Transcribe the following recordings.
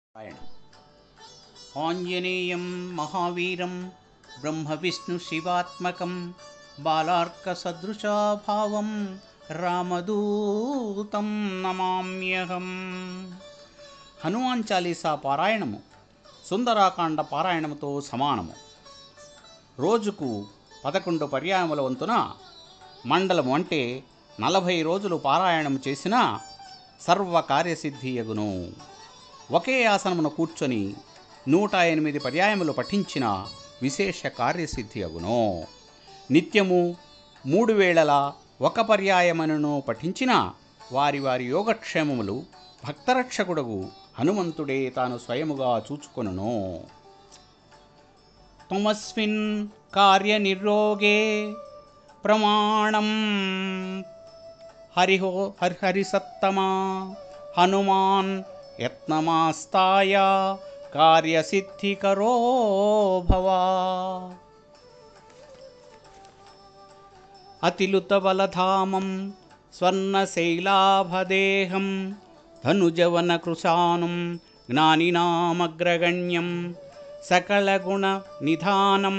ఆయన ఆంజనేయం మహావీరం బ్రహ్మవిష్ణు శివాత్మకం బాలార్కసదృశాభావం రామదూతం నమామ్యహం హనుమాన్ చాలీసా పారాయణము సుందరాకాండ పారాయణముతో సమానము రోజుకు పదకొండు పర్యాయముల వంతున మండలము అంటే నలభై రోజులు పారాయణం చేసినా సర్వ కార్యసిద్ధియగును ఒకే ఆసనమున కూర్చొని నూట ఎనిమిది పర్యాయములు పఠించిన విశేష కార్యసిద్ధి అగును నిత్యము మూడు వేళల ఒక పర్యాయమనను పఠించిన వారి వారి యోగక్షేమములు భక్తరక్షకుడగు హనుమంతుడే తాను స్వయముగా చూచుకొనును త్వమస్మిన్ కార్యనిర్రోగే ప్రమాణం హరిహో హరిహరిసత్తమా హనుమాన్ యత్నమాస్తాయ కార్యసిద్ధికరో భవా అతిలుతబలధామం స్వర్ణశైలాభదేహం ధనుజవనకృశానం జ్ఞానినామగ్రగణ్యం సకలగుణనిధానం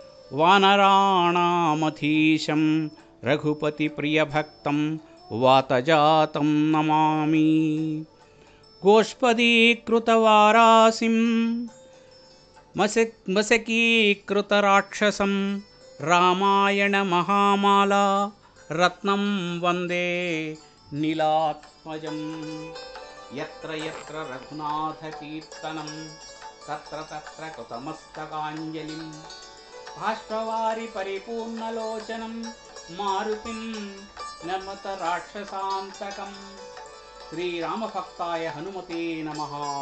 వానరాణామధీశం రఘుపతిప్రియభక్తం వాతజాతం నమామి గోష్పదీకృతవారాసిం మసక్ మసకీకృతరాక్షసం రామాయణ మహామాలా రత్నం వందే నీలాత్మజం ఎత్ర ఎత్ర రఘునాథకీర్తనం తత్ర తత్ర కృతమస్తకాంజలిం బాష్పవారి పరిపూర్ణలోచనం మారుతిం నమత రాక్షసాంతకం శ్రీరామభక్తాయ హనుమతే నమ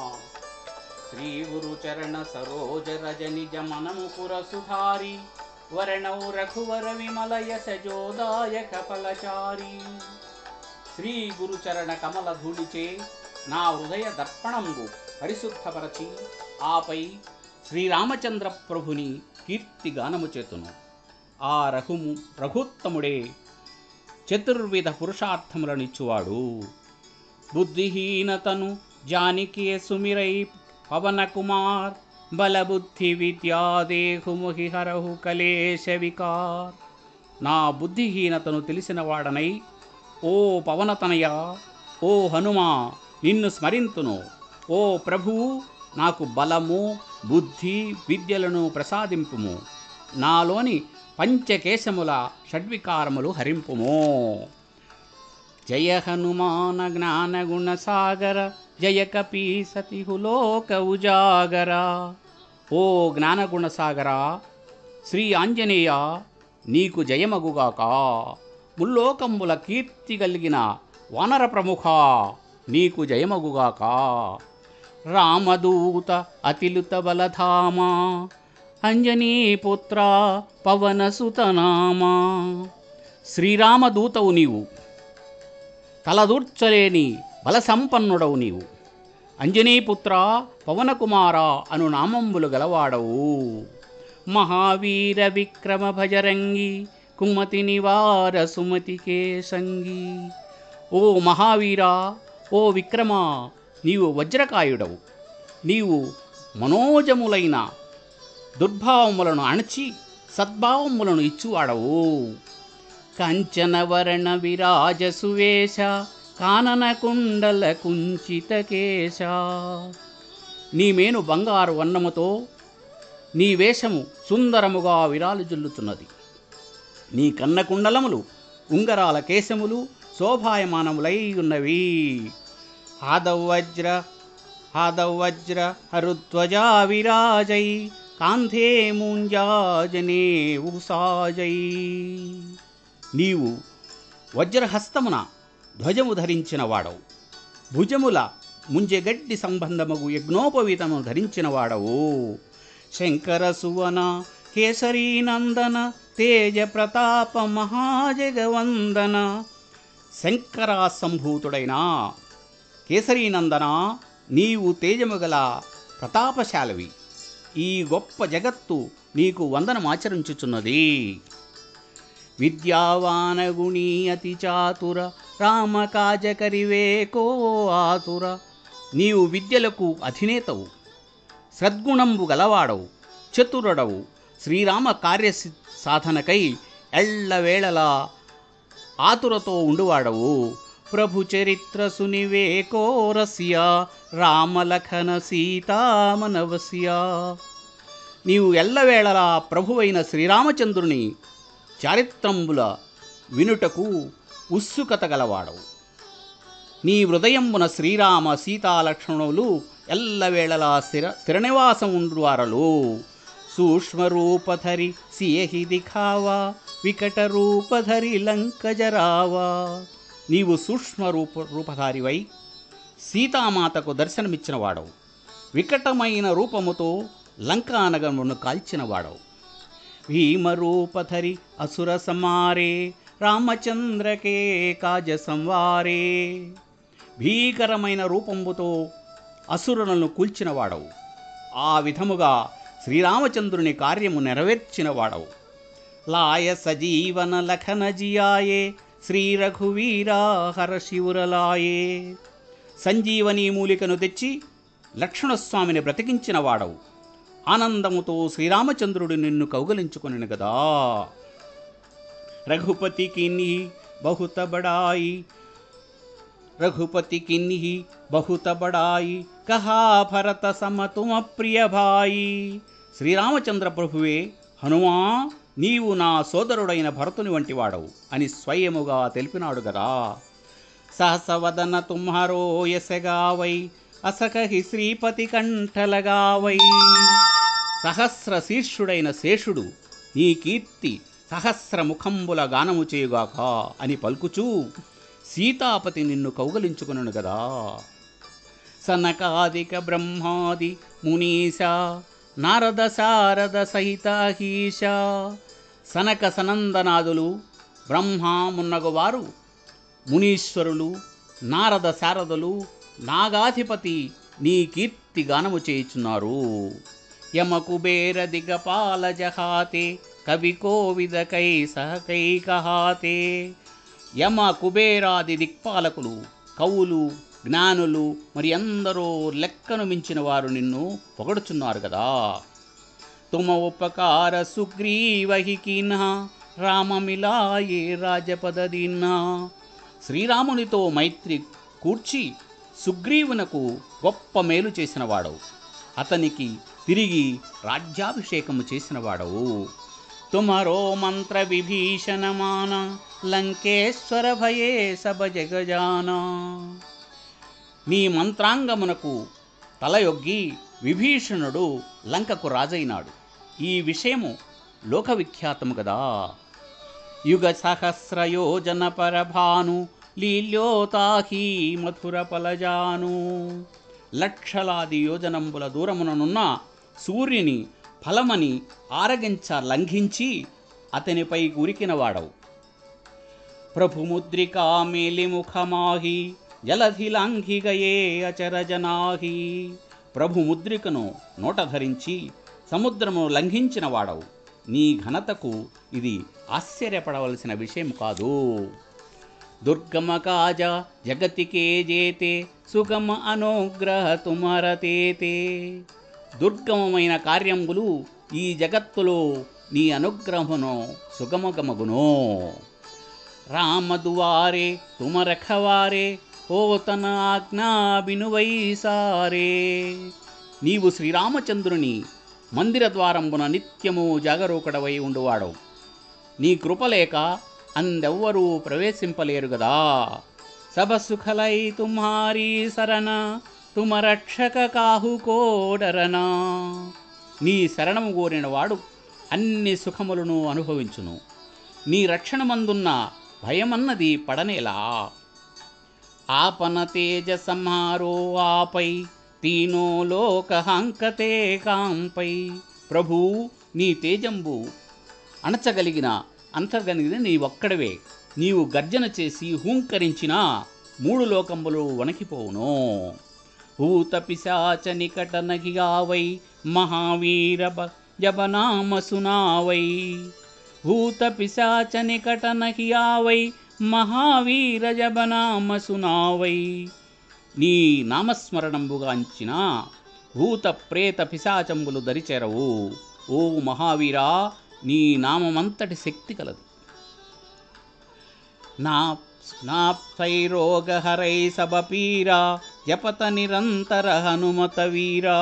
శ్రీగురుచరణ సరోజ రజనిజ మనముపుర సుధారి వర్ణౌ రఘువర విమలయ సజోదాయక ఫలచారి శ్రీ గురుచరణ కమల ధూళిచే నా హృదయ దర్పణంబు పరిశుద్ధపరచి ఆపై శ్రీరామచంద్ర ప్రభుని కీర్తి గానము చేతును ఆ రఘుము రఘుత్తముడే చతుర్విధ పురుషార్థములనిచ్చువాడు బుద్ధిహీనతను జానికే సుమిరై పవన కుమార్ బలబుద్ధి విద్యాదేహుముహి హరహు కలేశ వికార్ నా బుద్ధిహీనతను తెలిసిన వాడనై ఓ పవనతనయ ఓ హనుమా నిన్ను స్మరింతును ఓ ప్రభువు నాకు బలము బుద్ధి విద్యలను ప్రసాదింపుము నాలోని పంచకేశముల షడ్వికారములు హరింపుము జయ హనుమాన జ్ఞాన గుణ సాగర జయ కపీ సతిహులోక ఉజాగర ఓ జ్ఞానగుణ సాగర శ్రీ ఆంజనేయ నీకు జయమగుగాక ముల్లోకంబుల కీర్తి కలిగిన వానర ప్రముఖ నీకు జయమగుగాక రామదూత అతిలుత బలధామా అంజనీపుత్ర పవనసుతనామా శ్రీరామదూతవు నీవు తలదూర్చలేని బలసంపన్నుడవు నీవు అంజనీపుత్ర పవనకుమార అను నామంబులు గలవాడవు మహావీర విక్రమ భజరంగి కుమతి నివార సుమతి కేసంగి ఓ మహావీరా ఓ విక్రమ నీవు వజ్రకాయుడవు నీవు మనోజములైన దుర్భావములను అణచి సద్భావములను ఇచ్చువాడవు కంచనవర్ణ విరాజ సువేశ కానన కుండల కుంచిత కేశ నీ మేను బంగారు వర్ణముతో నీ వేషము సుందరముగా విరాలుజుల్లుతున్నది నీ కన్న కుండలములు ఉంగరాల కేశములు శోభాయమానములై ఉన్నవి హాదవజ్ర హాదవజ్ర హరుధ్వజా విరాజై కాంధే ముంజాజనే ఉసాజై నీవు వజ్రహస్తమున ధ్వజము ధరించిన వాడవు భుజముల ముంజెగడ్డి సంబంధమగు యజ్ఞోపవీతము ధరించిన వాడవు శంకర సువన కేసరీనందన తేజ ప్రతాప మహాజగవందన శంకర సంభూతుడైన కేసరీనందన నీవు తేజముగల ప్రతాపశాలవి ఈ గొప్ప జగత్తు నీకు వందనమాచరించుచున్నది విద్యావానగుణీ అతి చాతుర రామకాజ కరివే కో ఆతుర నీవు విద్యలకు అధినేతవు సద్గుణంబు గలవాడవు చతురుడవు శ్రీరామ కార్య సాధనకై ఎళ్ళవేళలా ఆతురతో ఉండువాడవు ప్రభు చరిత్ర సునివేకోరస్య రామలఖన సీతామనవస్య నీవు ఎల్లవేళలా ప్రభువైన శ్రీరామచంద్రుని చారిత్రంబుల వినుటకు ఉత్సుకత గలవాడవు నీ హృదయంబున శ్రీరామ సీతాలక్ష్మణులు ఎల్లవేళలా స్థిర స్థిరనివాసం ఉండువారలు సూక్ష్మరూపధరి సియహి దిఖావా వికట రూపధరి లంకజరావా నీవు సూక్ష్మ రూప రూపధారివై సీతామాతకు దర్శనమిచ్చిన వాడవు వికటమైన రూపముతో లంకానగమును కాల్చిన వాడవు భీమరూపధరి అసుర సమారే రామచంద్రకే కాజ సంవారే భీకరమైన రూపంబుతో అసురులను కూల్చిన వాడవు ఆ విధముగా శ్రీరామచంద్రుని కార్యము నెరవేర్చిన వాడవు లాయ సజీవన లఖన జియాయే శ్రీ రఘువీరా హర శివురలాయే సంజీవని మూలికను తెచ్చి లక్ష్మణస్వామిని బ్రతికించిన వాడవు ఆనందముతో శ్రీరామచంద్రుడు నిన్ను కౌగలించుకొనిను గదా రఘుపతి కిన్ని బహుత బడాయి రఘుపతి కిన్ని బహుత బడాయి కహా భరత సమతుమ ప్రియ భాయి శ్రీరామచంద్ర ప్రభువే హనుమా నీవు నా సోదరుడైన భరతుని వంటి వాడవు అని స్వయముగా తెలిపినాడు గదా సహసవదన తుమ్హారో యసగావై అసకహి శ్రీపతి కంఠలగావై సహస్ర శీర్షుడైన శేషుడు నీ కీర్తి సహస్ర ముఖంబుల గానము చేయుగాక అని పలుకుచూ సీతాపతి నిన్ను కౌగలించుకును గదా సనకాదిక బ్రహ్మాది మునీశ నారద శారద సహిత హీశ సనక సనందనాదులు బ్రహ్మ మున్నగువారు మునీశ్వరులు నారద శారదులు నాగాధిపతి నీ కీర్తి గానము చేయుచున్నారు యమ కుబేర దిగపాల జహాతే కవి కోవిదకై సహకై కహాతే యమ కుబేరాది దిక్పాలకులు కవులు జ్ఞానులు మరి ఎందరో లెక్కను మించిన వారు నిన్ను పొగడుచున్నారు కదా తుమ ఉపకార సుగ్రీవహికిన రామమిలాయే రాజపదదిన్న శ్రీరామునితో మైత్రి కూర్చి సుగ్రీవునకు గొప్ప మేలు చేసిన వాడవు అతనికి తిరిగి రాజ్యాభిషేకము చేసిన వాడవు తుమరో మంత్ర విభీషణమాన లంకేశ్వర భయే సభ జగజానా నీ మంత్రాంగమునకు తలయొగ్గి విభీషణుడు లంకకు రాజైనాడు ఈ విషయము లోకవిఖ్యాతము కదా యుగ సహస్రయోజన పరభాను లీల్యోతాహి మధుర ఫలజాను లక్షలాది యోజనంబుల దూరముననున్న సూర్యుని ఫలమని ఆరగించ లంఘించి అతనిపై ఉరికిన వాడవు ప్రభుముద్రికా మేలిముఖమాహి జలధిలాంఘిగయే అచరజనాహి ప్రభు ముద్రికను నోట ధరించి సముద్రమును లంఘించిన వాడవు నీ ఘనతకు ఇది ఆశ్చర్యపడవలసిన విషయం కాదు దుర్గమ కాజ జగతికే జేతే సుగమ అనుగ్రహ తుమరతేతే దుర్గమమైన కార్యంబులు ఈ జగత్తులో నీ అనుగ్రహమును సుగమగమగును రామదువారే తుమరఖవారే ఓ తన ఆజ్ఞా బినువై సారే నీవు శ్రీరామచంద్రుని మందిర ద్వారంబున నిత్యము జాగరూకడవై ఉండువాడవు నీ కృపలేక అందెవ్వరూ ప్రవేశింపలేరు గదా సభ సుఖలై తుమ్హారీ సరణ తుమ రక్షక కాహు కోడరనా నీ శరణము కోరిన వాడు అన్ని సుఖములను అనుభవించును నీ రక్షణమందున్న భయమన్నది పడనేలా ఆపన తేజ సంహారో ఆపై తీనో లోకహంకతే కాంపై ప్రభూ నీ తేజంబు అణచగలిగిన అంతర్గలిగిన నీ ఒక్కడవే నీవు గర్జన చేసి హూంకరించిన మూడు లోకంబులు వణికిపోవును భూత పిశాచ నికట నగిగావై మహావీర బ- జపనామ సునావై భూత పిశాచ నికట నహియావై మహావీర జపనామ సునావై నీ నామస్మరణంబుగాంచిన భూత ప్రేత పిశాచంబులు దరిచెరవు ఓ మహావీరా నీ నామమంతటి శక్తి కలదు నా నాప్సైరోగహరై సబపీరా జపత నిరంతర హనుమత వీరా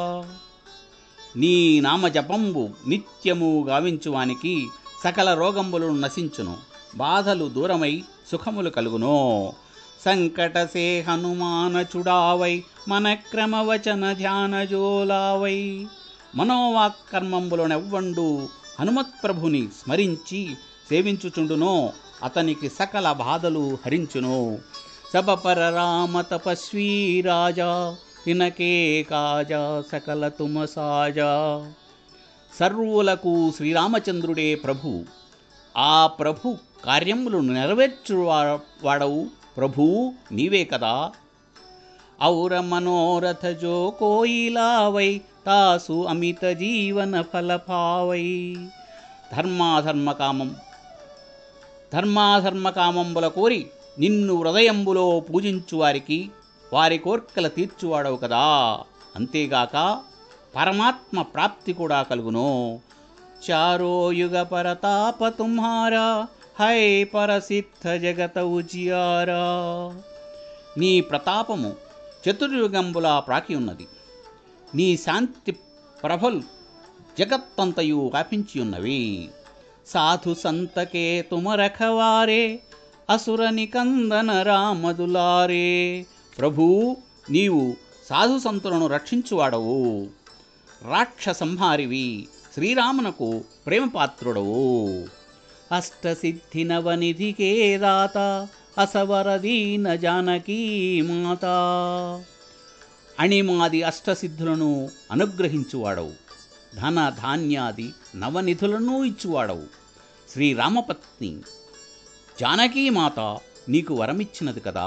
నీ నామ జపంబు నిత్యము గావించువానికి సకల రోగంబులను నశించును బాధలు దూరమై సుఖములు కలుగును సంకటసే హనుమాన చుడావై మన క్రమవచన ధ్యాన జోలావై మనోవాక్కర్మంబులనెవ్వండు హనుమత్ప్రభుని స్మరించి సేవించుచుండునో అతనికి సకల బాధలు హరించును సబపర రామ తపస్వీ రాజా తినకే కాజా సకల తుమ సాజా సర్వులకు శ్రీరామచంద్రుడే ప్రభు ఆ ప్రభు కార్యములు నెరవేర్చు వాడవు ప్రభు నీవే కదా ఔర మనోరథ జో కోయిలావై తాసు అమిత జీవన ఫలపావై ధర్మాధర్మ కామం ధర్మాధర్మ కామంబుల కోరి నిన్ను హృదయంబులో పూజించు వారికి వారి కోర్కెల తీర్చువాడవు కదా అంతేగాక పరమాత్మ ప్రాప్తి కూడా కలుగును చారో యుగ పరతాప తుమ్హారా హై పరసిద్ధ జగత ఉజియారా నీ ప్రతాపము చతుర్యుగంబులా ప్రాకి ఉన్నది నీ శాంతి ప్రభలు జగత్తంతయు వ్యాపించి ఉన్నవి సాధు సంతకే తుమరఖవారే అసుర నికందన రామదులారే ప్రభూ నీవు సాధు సంతులను రక్షించువాడవు రాక్ష సంహారివి శ్రీరామునకు ప్రేమపాత్రుడవు అష్టసిద్ధి నవనిధికే దాత అసవరదీన జానకీ మాత అణిమాది అష్టసిద్ధులను అనుగ్రహించువాడవు ధన ధాన్యాది నవనిధులను ఇచ్చువాడవు శ్రీరామపత్ని జానకీమాత నీకు వరమిచ్చినది కదా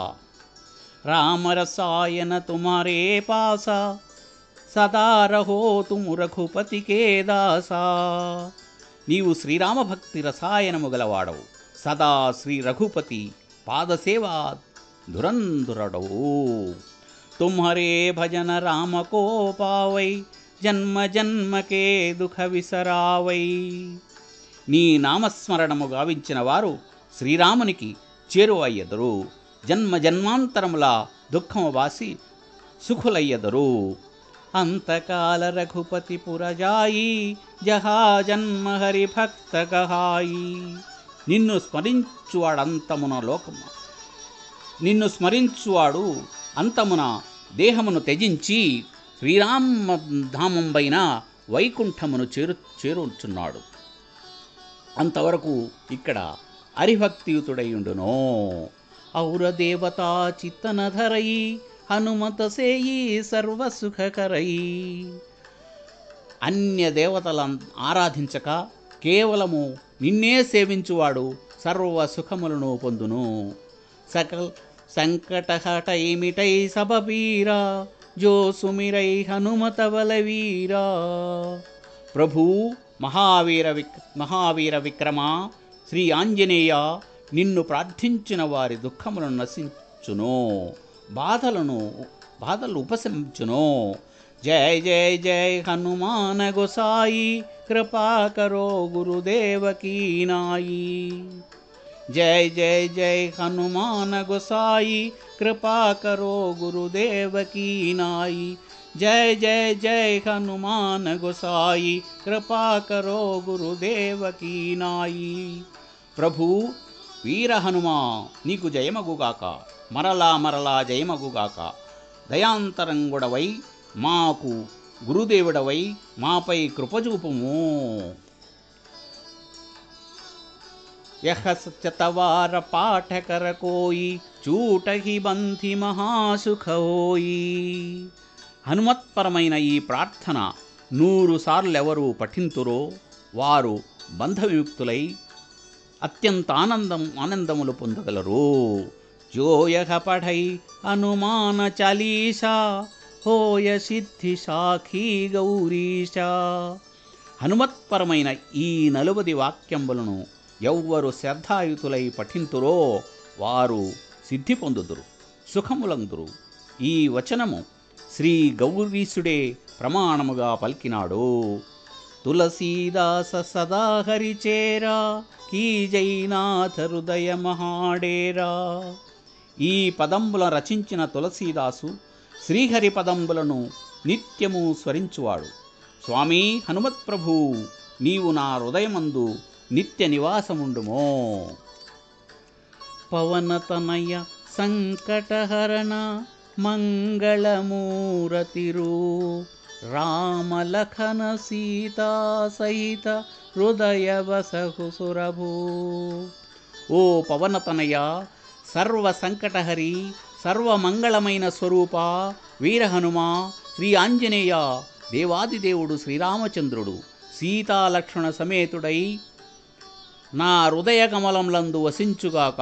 రామరసాయన తుమారే పాస సదా రహో తుము రఘుపతికే దాసా నీవు శ్రీరామ భక్తి రసాయనము గలవాడవు సదా శ్రీ రఘుపతి పాదసేవా దురంధురడవు తుమ్హరే భజన రామ కో పావై జన్మ జన్మకే దుఃఖ విసరావై నీ నామస్మరణము గావించిన వారు శ్రీరామునికి చేరువయ్యెదరు జన్మ జన్మాంతరముల దుఃఖము వాసి సుఖులయ్యెదరు అంతకాల రఘుపతి పురజాయి జహా జన్మ హరి భక్త గహాయి నిన్ను స్మరించువాడంతమున లోకము నిన్ను స్మరించువాడు అంతమున దేహమును త్యజించి శ్రీరామధామంపైన వైకుంఠమును చేరు చేరుచున్నాడు అంతవరకు ఇక్కడ హరిభక్తియుతుడైయుండునో ఔర దేవతా చిత్తనధరయి హనుమత సేయి సర్వసుఖకరయి అన్య దేవతలను ఆరాధించక కేవలము నిన్నే సేవించువాడు సర్వ సుఖములను పొందును సకల్ సంకటహటైమిటై సబవీరా జో సుమిరై హనుమత బలవీరా ప్రభు మహావీర విక్ మహావీర విక్రమ శ్రీ ఆంజనేయ నిన్ను ప్రార్థించిన వారి దుఃఖములను నశించును బాధలను బాధలు ఉపశమించును జయ జయ జయ హనుమాన గోసాయి కృపాకరో గురుదేవకీ నాయి జయ జయ జయ హనుమాన గోసాయి కృపా కరో గురుదేవ की नाई जय जय जय हनुमान गोसाई कृपा करो गुरुदेव की नाई ప్రభు వీర హనుమా నీకు జయమగుగాక మరలా మరలా జయమగుగాక దయాంతరంగుడవై మాకు గురుదేవుడవై మాపై కృపజూపుము यह सत्यतवार पाठकर कोई చూట హి బంధి మహాసుఖ హోయి హనుమత్పరమైన ఈ ప్రార్థన నూరు సార్లెవరు పఠింతురో వారు బంధ విముక్తులై అత్యంత ఆనందం ఆనందములు పొందగలరు జోయహ పఠై హనుమాన చాలీసా హోయ సిద్ధి సాఖీ గౌరీశా హనుమత్పరమైన ఈ నలుబది వాక్యంబులను ఎవ్వరు శ్రద్ధాయుతులై పఠింతురో వారు సిద్ధి పొందుదురు సుఖములందురు ఈ వచనము శ్రీ గౌరీసుడే ప్రమాణముగా పలికినాడు తులసీదాస సదా హరిచేరా కీజైనాథ హృదయ మహాడేరా ఈ పదంబుల రచించిన తులసీదాసు శ్రీహరి పదంబులను నిత్యము స్మరించువాడు స్వామి హనుమత్ప్రభు నీవు నా హృదయమందు నిత్య నివాసముండుమో పవనతనయ సంకటహరణ మంగళమూరతిరు రామలఖన సీతా సహిత హృదయ వసహుసురభూ ఓ పవనతనయ సర్వ సంకటహరి సర్వమంగళమైన స్వరూప వీరహనుమ శ్రీ ఆంజనేయ దేవాదిదేవుడు శ్రీరామచంద్రుడు సీతాలక్ష్మణ సమేతుడై నా హృదయ కమలంలందు వసించుగాక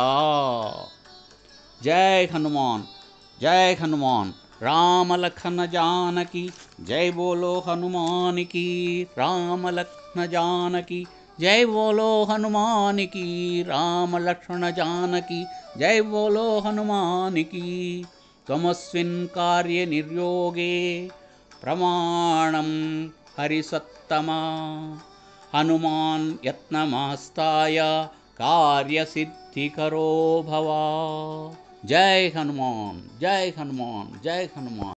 జై హనుమాన్ జై హనుమాన్ రామలఖన జానకి జై బోలో హనుమానికి రామలక్ష్మణ జానకి జై బోలో హనుమానికి రామలక్ష్మణ జానకి జై బోలో హనుమానికి త్వమస్మిన్ కార్య నిర్యోగే ప్రమాణం హరిసత్తమా హనుమాన్ యత్నమాస్తాయ కార్యసిద్ధికరో భవ జై హనుమాన్ జై హనుమాన్ జై హనుమాన్